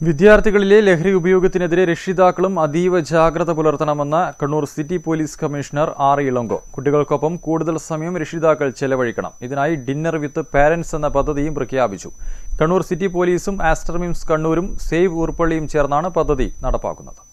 വിദ്യാർത്ഥികളിലെ ലഹരി ഉപയോഗത്തിനെതിരെ രക്ഷിതാക്കളും അതീവ ജാഗ്രത പുലർത്തണമെന്ന് Kannur city police commissioner R Ilango കുട്ടികൾക്കൊപ്പം കൂടുതൽ സമയം രക്ഷിതാക്കൾ ചെലവഴിക്കണം ഇതിനായി ഡിന്നർ വിത്ത് പാരന്റ്സ് എന്ന പദ്ധതിയും പ്രഖ്യാപിച്ചു കണ്ണൂർ സിറ്റി പോലീസും ആസ്റ്റർമിംസ് കണ്ണൂരും സേവ് ഊർപ്പള്ളിയും ചേർന്നാണ് പദ്ധതി നടപ്പാക്കുന്നത്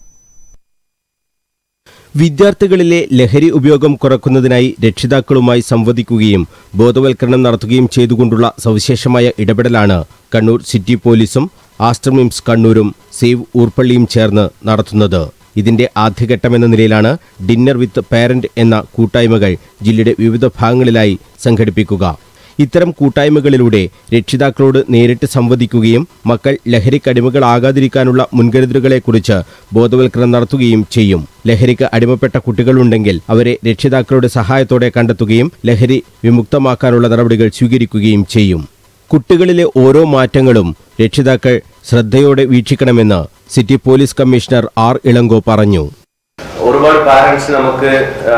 വിദ്യാർത്ഥികളിലെ ലഹരി ഉപയോഗം കുറക്കുന്നതിനായി രക്ഷിതാക്കളുമായി സംവദിക്കുകയും ബോധവൽക്കരണം നടത്തുകയും ചെയ്തുകൊണ്ടുള്ള സവിശേഷമായ ഇടപെടലാണ് കണ്ണൂർ സിറ്റി പോലീസും ആസ്റ്റർമിംസ് കണ്ണൂരും സേവ് ഊർപ്പള്ളിയും ചേർന്ന് നടത്തുന്നത് ഇതിന്റെ ആദ്യഘട്ടമെന്ന നിലയിലാണ് ഡിന്നർ വിത്ത് പാരന്റ് എന്ന കൂട്ടായ്മകൾ ജില്ലയുടെ വിവിധ ഭാഗങ്ങളിലായി സംഘടിപ്പിക്കുക ഇത്തരം കൂട്ടായ്മകളിലൂടെ രക്ഷിതാക്കളോട് നേരിട്ട് സംവദിക്കുകയും മക്കൾ ലഹരിക്കടിമകളാകാതിരിക്കാനുള്ള മുൻകരുതലുകളെക്കുറിച്ച് ബോധവൽക്കരണം നടത്തുകയും ചെയ്യും ലഹരിക്ക് അടിമപ്പെട്ട കുട്ടികളുണ്ടെങ്കിൽ അവരെ രക്ഷിതാക്കളുടെ സഹായത്തോടെ കണ്ടെത്തുകയും ലഹരി വിമുക്തമാക്കാനുള്ള നടപടികൾ സ്വീകരിക്കുകയും ചെയ്യും കുട്ടികളിലെ ഓരോ മാറ്റങ്ങളും രക്ഷിതാക്കൾ ശ്രദ്ധയോടെ വീക്ഷിക്കണമെന്ന് city police commissioner R Ilango പറഞ്ഞു ഒരുപാട് പാരന്റ്സ് നമുക്ക്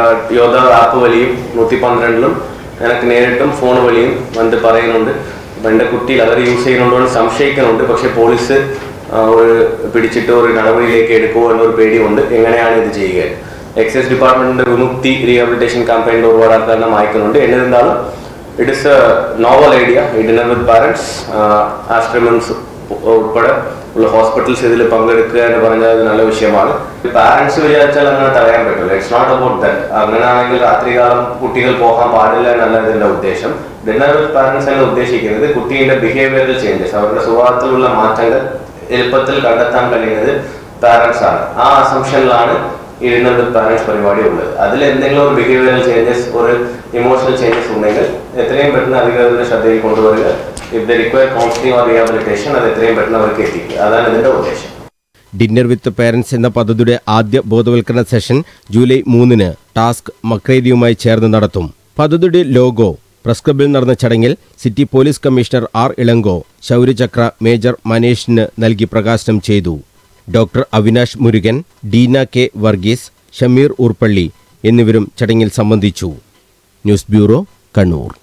യോധ ആപ്പ് വഴിയും നൂറ്റി പന്ത്രണ്ടിലും എനിക്ക് നേരിട്ടും ഫോൺ വഴിയും വന്ന് പറയുന്നുണ്ട് അപ്പൊ എൻ്റെ കുട്ടി ലഹരി യൂസ് ചെയ്യുന്നുണ്ടോ എന്ന് സംശയിക്കുന്നുണ്ട് പക്ഷെ പോലീസ് ആ, ഒരു പിടിച്ചിട്ട് ഒരു നടപടിയിലേക്ക് എടുക്കുമോ എന്നൊരു പേടിയുണ്ട് എങ്ങനെയാണ് ഇത് ചെയ്യുക എക്സൈസ് ഡിപ്പാർട്ട്മെന്റിന്റെ വിമുക്തി റീഹാബിലിറ്റേഷൻ ക്യാമ്പയിനിൽ ഒരുപാട് ആൾക്കാർ നമ്മെ അയക്കുന്നുണ്ട് എന്നിരുന്നാലും it is a novel idea ഈ ഡിന്നർ വിത്ത് പാരന്റ്സ് ആസ്ട്രമൻസ് ഉൾപ്പെടെ ഉള്ള ഹോസ്പിറ്റൽസ് ഇതിൽ പങ്കെടുക്കുക എന്ന് പറഞ്ഞാൽ അത് നല്ല വിഷയമാണ് പാരന്റ്സ് വിചാരിച്ചാൽ അങ്ങനെ തടയാൻ പറ്റില്ല ഇറ്റ്സ് നോട്ട് അബൌട്ട് ദാറ്റ് അങ്ങനെയാണെങ്കിൽ രാത്രികാലം കുട്ടികൾ പോകാൻ പാടില്ല എന്നല്ല ഇതിന്റെ ഉദ്ദേശം ഡിന്നർ വിത്ത് പാരന്റ്സ് എന്ന് ഉദ്ദേശിക്കുന്നത് കുട്ടിയുടെ ബിഹേവിയറൽ ചേഞ്ചസ് അവരുടെ സ്വഭാവത്തിലുള്ള മാറ്റങ്ങൾ എളുപ്പത്തിൽ കണ്ടെത്താൻ കഴിയുന്നത് പാരന്റ്സ് ആണ് ആ അസംഷനിലാണ് ഈ ഡിന്നർ വിത്ത് പാരന്റ്സ് പരിപാടി ഉള്ളത് അതിൽ എന്തെങ്കിലും ഒരു ബിഹേവിയറൽ ചേഞ്ചസ് ഒരു ഇമോഷണൽ ചേഞ്ചസ് ഉണ്ടെങ്കിൽ എത്രയും പെട്ടെന്ന് അധികാരികളുടെ ശ്രദ്ധയിൽ കൊണ്ടുവരിക if they require counselling or rehabilitation അത് എത്രയും പെട്ടെന്ന് അവർക്ക് എത്തിക്കുക അതാണ് ഇതിന്റെ ഉദ്ദേശം ഡിന്നർ വിത്ത് പാരന്റ്സ് എന്ന പദ്ധതിയുടെ ആദ്യ ബോധവൽക്കരണ സെഷൻ ജൂലൈ മൂന്നിന് ടാസ്ക് മക്രേരിയുമായി ചേർന്ന് നടത്തും പദ്ധതിയുടെ ലോഗോ പ്രസ് ക്ലബിൽ നടന്ന ചടങ്ങിൽ city police commissioner R Ilango Shaurya Chakra major മനേഷിന് നൽകി പ്രകാശനം ചെയ്തു ഡോക്ടർ അവിനാഷ് മുരുകൻ ഡീന കെ വർഗീസ് ഷമീർ ഊർപ്പള്ളി എന്നിവരും ചടങ്ങിൽ സംബന്ധിച്ചു ന്യൂസ് ബ്യൂറോ കണ്ണൂർ